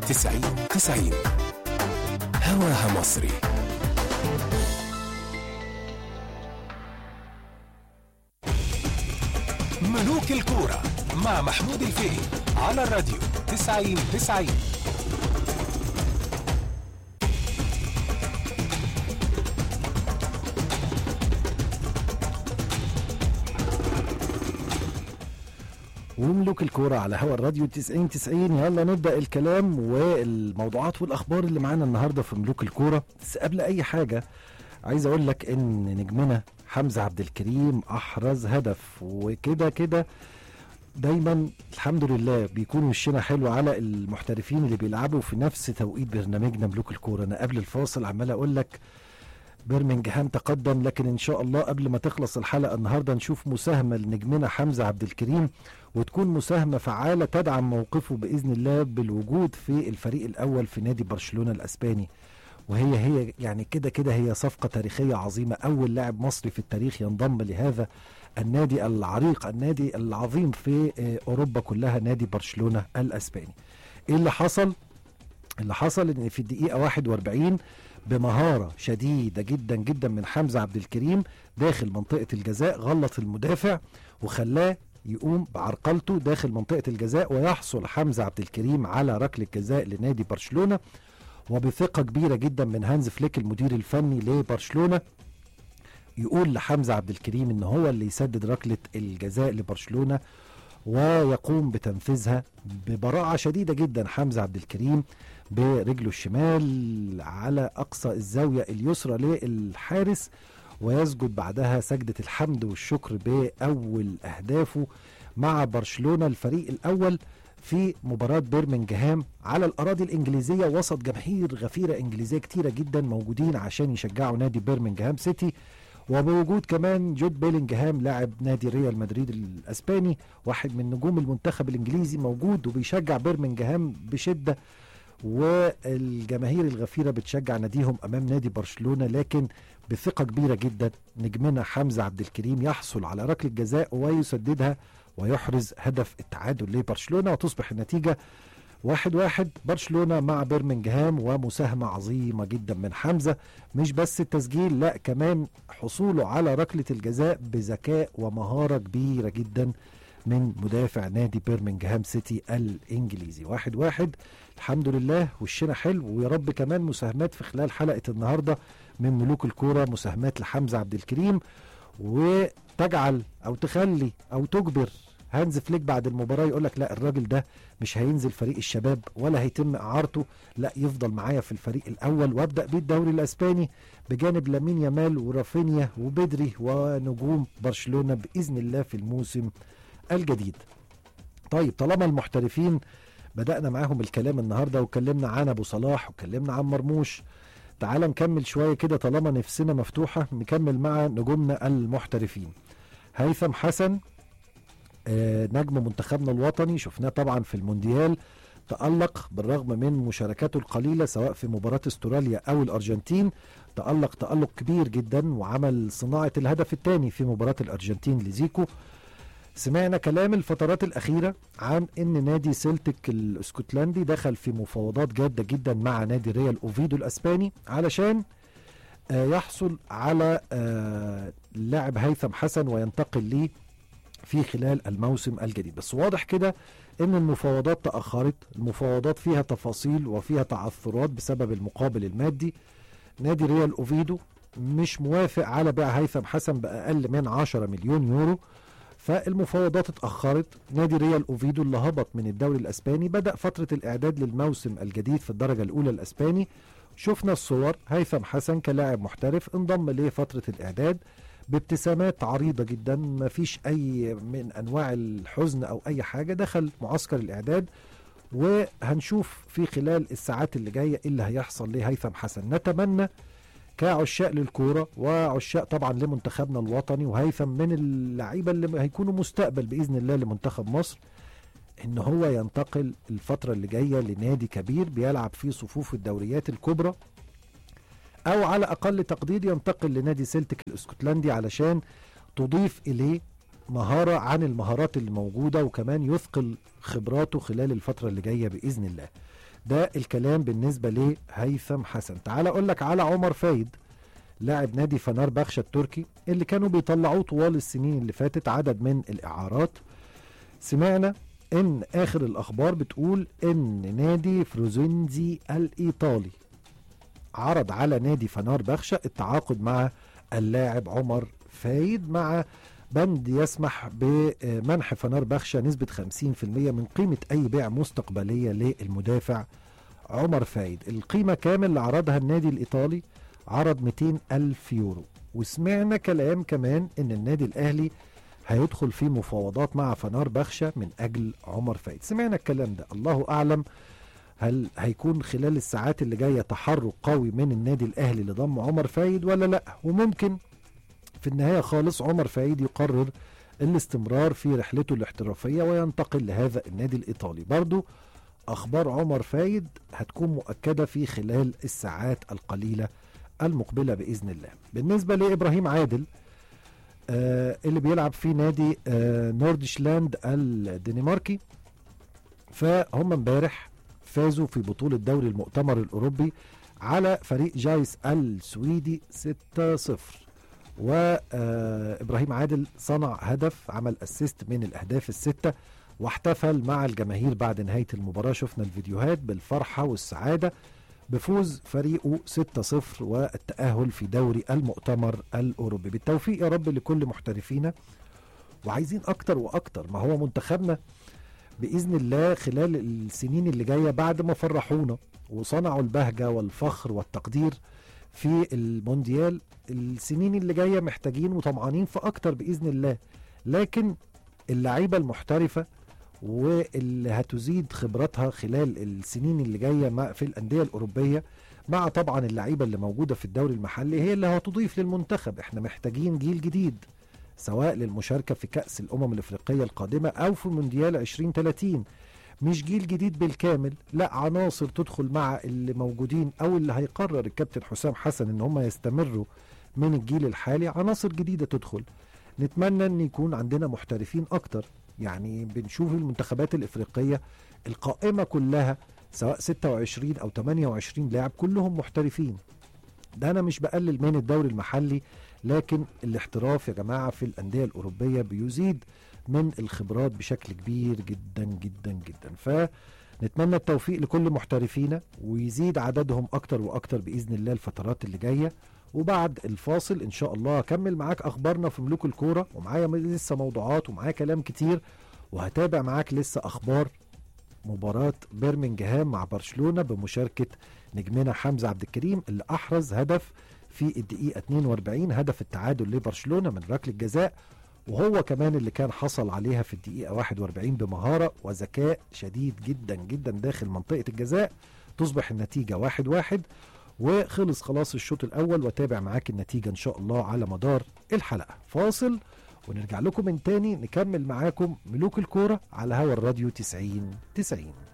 90 90 هواها مصري ملوك الكورة مع محمود الفقي على الراديو 90 90 وملوك الكورة على هوا الراديو 90 90 يلا نبدأ الكلام والموضوعات والأخبار اللي معانا النهاردة في ملوك الكورة بس قبل أي حاجة عايز أقول لك إن نجمنا حمزة عبد الكريم أحرز هدف وكده كده دايما الحمد لله بيكون وشنا حلو على المحترفين اللي بيلعبوا في نفس توقيت برنامجنا ملوك الكورة أنا قبل الفاصل عمال أقول لك بيرمنجهام تقدم لكن ان شاء الله قبل ما تخلص الحلقه النهارده نشوف مساهمه لنجمنا حمزه عبد الكريم وتكون مساهمه فعاله تدعم موقفه باذن الله بالوجود في الفريق الاول في نادي برشلونه الاسباني وهي هي يعني كده كده هي صفقه تاريخيه عظيمه اول لاعب مصري في التاريخ ينضم لهذا النادي العريق النادي العظيم في آه، اوروبا كلها نادي برشلونه الاسباني ايه اللي حصل اللي حصل ان في الدقيقه 41 بمهاره شديده جدا جدا من حمزه عبد الكريم داخل منطقه الجزاء غلط المدافع وخلاه يقوم بعرقلته داخل منطقه الجزاء ويحصل حمزه عبد الكريم على ركله جزاء لنادي برشلونه وبثقه كبيره جدا من هانز فليك المدير الفني لبرشلونه يقول لحمزه عبد الكريم ان هو اللي يسدد ركله الجزاء لبرشلونه ويقوم بتنفيذها ببراعه شديده جدا حمزه عبد الكريم برجله الشمال على اقصى الزاويه اليسرى للحارس ويسجد بعدها سجده الحمد والشكر باول اهدافه مع برشلونه الفريق الاول في مباراة بيرمنجهام على الأراضي الإنجليزية وسط جماهير غفيرة إنجليزية كتيرة جدا موجودين عشان يشجعوا نادي بيرمنجهام سيتي وبوجود كمان جود بيلينجهام لاعب نادي ريال مدريد الأسباني واحد من نجوم المنتخب الإنجليزي موجود وبيشجع بيرمنجهام بشدة والجماهير الغفيرة بتشجع ناديهم أمام نادي برشلونة لكن بثقة كبيرة جدا نجمنا حمزة عبد الكريم يحصل على ركلة جزاء ويسددها ويحرز هدف التعادل لبرشلونة وتصبح النتيجة واحد واحد برشلونة مع بيرمنجهام ومساهمة عظيمة جدا من حمزة مش بس التسجيل لا كمان حصوله على ركلة الجزاء بذكاء ومهارة كبيرة جدا من مدافع نادي بيرمنجهام سيتي الانجليزي واحد واحد الحمد لله وشنا حلو ويا رب كمان مساهمات في خلال حلقة النهاردة من ملوك الكورة مساهمات لحمزة عبد الكريم وتجعل او تخلي او تجبر هانز فليك بعد المباراة يقول لك لا الراجل ده مش هينزل فريق الشباب ولا هيتم اعارته لا يفضل معايا في الفريق الاول وابدا بيه الدوري الاسباني بجانب لامين يامال ورافينيا وبدري ونجوم برشلونة باذن الله في الموسم الجديد طيب طالما المحترفين بدأنا معاهم الكلام النهارده وكلمنا عن ابو صلاح وكلمنا عن مرموش تعال نكمل شويه كده طالما نفسنا مفتوحه نكمل مع نجومنا المحترفين هيثم حسن آه نجم منتخبنا الوطني شفناه طبعا في المونديال تألق بالرغم من مشاركاته القليلة سواء في مباراة استراليا أو الأرجنتين تألق تألق كبير جدا وعمل صناعة الهدف الثاني في مباراة الأرجنتين لزيكو سمعنا كلام الفترات الأخيرة عن أن نادي سيلتيك الاسكتلندي دخل في مفاوضات جادة جدا مع نادي ريال أوفيدو الأسباني علشان آه، يحصل على آه، اللاعب هيثم حسن وينتقل ليه في خلال الموسم الجديد بس واضح كده ان المفاوضات تأخرت المفاوضات فيها تفاصيل وفيها تعثرات بسبب المقابل المادي نادي ريال أوفيدو مش موافق على بيع هيثم حسن بأقل من 10 مليون يورو فالمفاوضات اتأخرت نادي ريال أوفيدو اللي هبط من الدوري الأسباني بدأ فترة الإعداد للموسم الجديد في الدرجة الأولى الأسباني شفنا الصور هيثم حسن كلاعب محترف انضم لفترة الإعداد بابتسامات عريضة جدا ما فيش أي من أنواع الحزن أو أي حاجة دخل معسكر الإعداد وهنشوف في خلال الساعات اللي جاية إيه اللي هيحصل لهيثم حسن نتمنى كعشاق للكورة وعشاق طبعا لمنتخبنا الوطني وهيثم من اللعيبة اللي هيكونوا مستقبل بإذن الله لمنتخب مصر ان هو ينتقل الفترة اللي جاية لنادي كبير بيلعب في صفوف الدوريات الكبرى او على اقل تقدير ينتقل لنادي سيلتيك الاسكتلندي علشان تضيف اليه مهارة عن المهارات اللي موجودة وكمان يثقل خبراته خلال الفترة اللي جاية بإذن الله ده الكلام بالنسبه لهيثم حسن تعال اقول لك على عمر فايد لاعب نادي فنار بخشة التركي اللي كانوا بيطلعوه طوال السنين اللي فاتت عدد من الاعارات سمعنا ان اخر الاخبار بتقول ان نادي فروزينزي الايطالي عرض على نادي فنار بخشة التعاقد مع اللاعب عمر فايد مع بند يسمح بمنح فنار بخشة نسبة 50% من قيمة أي بيع مستقبلية للمدافع عمر فايد القيمة كامل اللي عرضها النادي الإيطالي عرض 200 ألف يورو وسمعنا كلام كمان ان النادي الاهلي هيدخل في مفاوضات مع فنار بخشة من اجل عمر فايد سمعنا الكلام ده الله اعلم هل هيكون خلال الساعات اللي جاية تحرك قوي من النادي الاهلي لضم عمر فايد ولا لا وممكن في النهاية خالص عمر فايد يقرر الاستمرار في رحلته الاحترافية وينتقل لهذا النادي الايطالي برضو اخبار عمر فايد هتكون مؤكدة في خلال الساعات القليلة المقبلة بإذن الله بالنسبة لإبراهيم عادل آه اللي بيلعب في نادي آه نوردشلاند الدنماركي فهم امبارح فازوا في بطولة دوري المؤتمر الأوروبي على فريق جايس السويدي 6-0 وإبراهيم عادل صنع هدف عمل أسيست من الأهداف الستة واحتفل مع الجماهير بعد نهاية المباراة شفنا الفيديوهات بالفرحة والسعادة بفوز فريقه 6-0 والتأهل في دوري المؤتمر الأوروبي بالتوفيق يا رب لكل محترفينا وعايزين أكتر وأكتر ما هو منتخبنا بإذن الله خلال السنين اللي جاية بعد ما فرحونا وصنعوا البهجة والفخر والتقدير في المونديال السنين اللي جاية محتاجين وطمعانين في أكتر بإذن الله لكن اللعيبة المحترفة واللي هتزيد خبراتها خلال السنين اللي جايه في الانديه الاوروبيه مع طبعا اللعيبه اللي موجوده في الدوري المحلي هي اللي هتضيف للمنتخب احنا محتاجين جيل جديد سواء للمشاركه في كاس الامم الافريقيه القادمه او في مونديال 2030 مش جيل جديد بالكامل لا عناصر تدخل مع اللي موجودين او اللي هيقرر الكابتن حسام حسن ان هم يستمروا من الجيل الحالي عناصر جديده تدخل نتمنى ان يكون عندنا محترفين اكتر يعني بنشوف المنتخبات الافريقيه القائمه كلها سواء 26 او 28 لاعب كلهم محترفين ده انا مش بقلل من الدوري المحلي لكن الاحتراف يا جماعه في الانديه الاوروبيه بيزيد من الخبرات بشكل كبير جدا جدا جدا فنتمنى التوفيق لكل محترفينا ويزيد عددهم اكتر واكتر باذن الله الفترات اللي جايه وبعد الفاصل ان شاء الله هكمل معاك اخبارنا في ملوك الكوره ومعايا لسه موضوعات ومعايا كلام كتير وهتابع معاك لسه اخبار مباراة بيرمنجهام مع برشلونة بمشاركة نجمنا حمزة عبد الكريم اللي أحرز هدف في الدقيقة 42 هدف التعادل لبرشلونة من ركلة جزاء وهو كمان اللي كان حصل عليها في الدقيقة 41 بمهارة وذكاء شديد جدا جدا داخل منطقة الجزاء تصبح النتيجة واحد واحد وخلص خلاص الشوط الاول وتابع معاك النتيجه ان شاء الله على مدار الحلقه فاصل ونرجع لكم من تاني نكمل معاكم ملوك الكوره على هوا الراديو 90 90